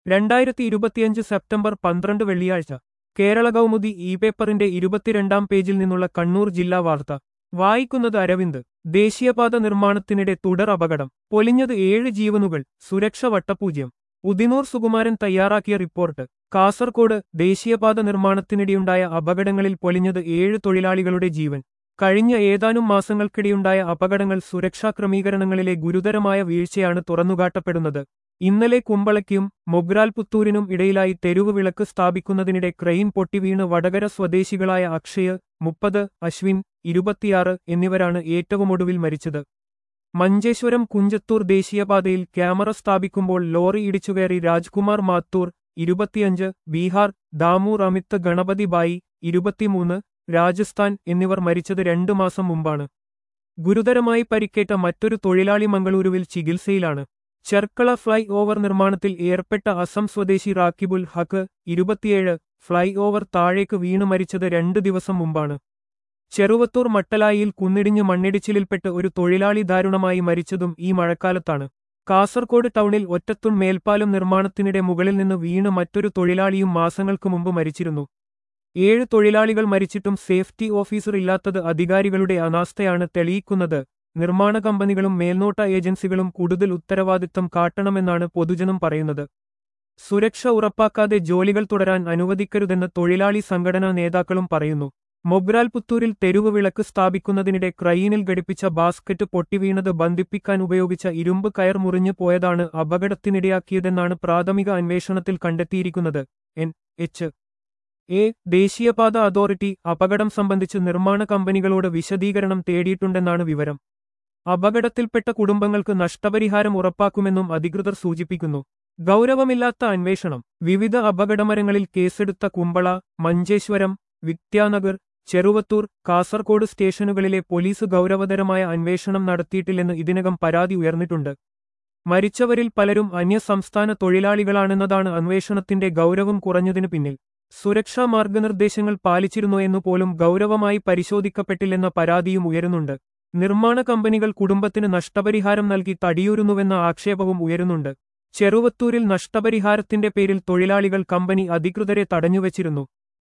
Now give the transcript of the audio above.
രണ്ടായിരത്തി ഇരുപത്തിയഞ്ച് സെപ്റ്റംബർ പന്ത്രണ്ട് വെള്ളിയാഴ്ച കേരള കൗമുദി ഇ പേപ്പറിന്റെ ഇരുപത്തിരണ്ടാം പേജിൽ നിന്നുള്ള കണ്ണൂർ ജില്ലാ വാർത്ത വായിക്കുന്നത് അരവിന്ദ് ദേശീയപാത നിർമ്മാണത്തിനിടെ തുടർ അപകടം പൊലിഞ്ഞത് ഏഴ് ജീവനുകൾ സുരക്ഷ വട്ടപൂജ്യം ഉദിനൂർ സുകുമാരൻ തയ്യാറാക്കിയ റിപ്പോർട്ട് കാസർകോട് ദേശീയപാത നിർമ്മാണത്തിനിടെയുണ്ടായ അപകടങ്ങളിൽ പൊലിഞ്ഞത് ഏഴ് തൊഴിലാളികളുടെ ജീവൻ കഴിഞ്ഞ ഏതാനും മാസങ്ങൾക്കിടെയുണ്ടായ അപകടങ്ങൾ സുരക്ഷാ ക്രമീകരണങ്ങളിലെ ഗുരുതരമായ വീഴ്ചയാണ് തുറന്നുകാട്ടപ്പെടുന്നത് ഇന്നലെ കുമ്പളയ്ക്കും മൊഗ്രാൽ പുത്തൂരിനും ഇടയിലായി തെരുവ് വിളക്ക് സ്ഥാപിക്കുന്നതിനിടെ ക്രെയിൻ പൊട്ടിവീണ് വടകര സ്വദേശികളായ അക്ഷയ് മുപ്പത് അശ്വിൻ ഇരുപത്തിയാറ് എന്നിവരാണ് ഏറ്റവുമൊടുവിൽ മരിച്ചത് മഞ്ചേശ്വരം കുഞ്ചത്തൂർ ദേശീയപാതയിൽ ക്യാമറ സ്ഥാപിക്കുമ്പോൾ ലോറി ഇടിച്ചുകയറി രാജ്കുമാർ മാത്തൂർ ഇരുപത്തിയഞ്ച് ബീഹാർ ദാമൂർ അമിത് ഗണപതി ബായി ഇരുപത്തിമൂന്ന് രാജസ്ഥാൻ എന്നിവർ മരിച്ചത് രണ്ടു മാസം മുമ്പാണ് ഗുരുതരമായി പരിക്കേറ്റ മറ്റൊരു തൊഴിലാളി മംഗളൂരുവിൽ ചികിത്സയിലാണ് ചെർക്കള ഫ്ലൈ ഓവർ നിർമ്മാണത്തിൽ ഏർപ്പെട്ട അസം സ്വദേശി റാക്കിബുൽ ഹക്ക് ഇരുപത്തിയേഴ് ഫ്ലൈ ഓവർ താഴേക്ക് വീണു മരിച്ചത് രണ്ടു ദിവസം മുമ്പാണ് ചെറുവത്തൂർ മട്ടലായിയിൽ കുന്നിടിഞ്ഞ് മണ്ണിടിച്ചിലിൽപ്പെട്ട് ഒരു തൊഴിലാളി ദാരുണമായി മരിച്ചതും ഈ മഴക്കാലത്താണ് കാസർകോട് ടൗണിൽ ഒറ്റത്തുൺ മേൽപ്പാലം നിർമ്മാണത്തിനിടെ മുകളിൽ നിന്ന് വീണ് മറ്റൊരു തൊഴിലാളിയും മാസങ്ങൾക്ക് മുമ്പ് മരിച്ചിരുന്നു ഏഴ് തൊഴിലാളികൾ മരിച്ചിട്ടും സേഫ്റ്റി ഓഫീസർ ഇല്ലാത്തത് അധികാരികളുടെ അനാസ്ഥയാണ് തെളിയിക്കുന്നത് നിർമ്മാണ കമ്പനികളും മേൽനോട്ട ഏജൻസികളും കൂടുതൽ ഉത്തരവാദിത്തം കാട്ടണമെന്നാണ് പൊതുജനം പറയുന്നത് സുരക്ഷ ഉറപ്പാക്കാതെ ജോലികൾ തുടരാൻ അനുവദിക്കരുതെന്ന് തൊഴിലാളി സംഘടനാ നേതാക്കളും പറയുന്നു മൊഗ്രാൽ പുത്തൂരിൽ തെരുവ് വിളക്ക് സ്ഥാപിക്കുന്നതിനിടെ ക്രൈനിൽ ഘടിപ്പിച്ച ബാസ്ക്കറ്റ് പൊട്ടിവീണത് ബന്ധിപ്പിക്കാൻ ഉപയോഗിച്ച ഇരുമ്പ് കയർ മുറിഞ്ഞു പോയതാണ് അപകടത്തിനിടയാക്കിയതെന്നാണ് പ്രാഥമിക അന്വേഷണത്തിൽ കണ്ടെത്തിയിരിക്കുന്നത് എൻ എച്ച് എ ദേശീയപാത അതോറിറ്റി അപകടം സംബന്ധിച്ച് നിർമ്മാണ കമ്പനികളോട് വിശദീകരണം തേടിയിട്ടുണ്ടെന്നാണ് വിവരം അപകടത്തിൽപ്പെട്ട കുടുംബങ്ങൾക്ക് നഷ്ടപരിഹാരം ഉറപ്പാക്കുമെന്നും അധികൃതർ സൂചിപ്പിക്കുന്നു ഗൗരവമില്ലാത്ത അന്വേഷണം വിവിധ അപകടമരങ്ങളിൽ കേസെടുത്ത കുമ്പള മഞ്ചേശ്വരം വിദ്യാനഗർ ചെറുവത്തൂർ കാസർകോട് സ്റ്റേഷനുകളിലെ പോലീസ് ഗൗരവതരമായ അന്വേഷണം നടത്തിയിട്ടില്ലെന്ന് ഇതിനകം പരാതി ഉയർന്നിട്ടുണ്ട് മരിച്ചവരിൽ പലരും അന്യസംസ്ഥാന തൊഴിലാളികളാണെന്നതാണ് അന്വേഷണത്തിന്റെ ഗൗരവം കുറഞ്ഞതിനു പിന്നിൽ സുരക്ഷാ മാർഗനിർദ്ദേശങ്ങൾ പാലിച്ചിരുന്നോ എന്നു പോലും ഗൗരവമായി പരിശോധിക്കപ്പെട്ടില്ലെന്ന പരാതിയും ഉയരുന്നുണ്ട് നിർമ്മാണ കമ്പനികൾ കുടുംബത്തിന് നഷ്ടപരിഹാരം നൽകി തടിയൂരുന്നുവെന്ന ആക്ഷേപവും ഉയരുന്നുണ്ട് ചെറുവത്തൂരിൽ നഷ്ടപരിഹാരത്തിന്റെ പേരിൽ തൊഴിലാളികൾ കമ്പനി അധികൃതരെ തടഞ്ഞുവച്ചിരുന്നു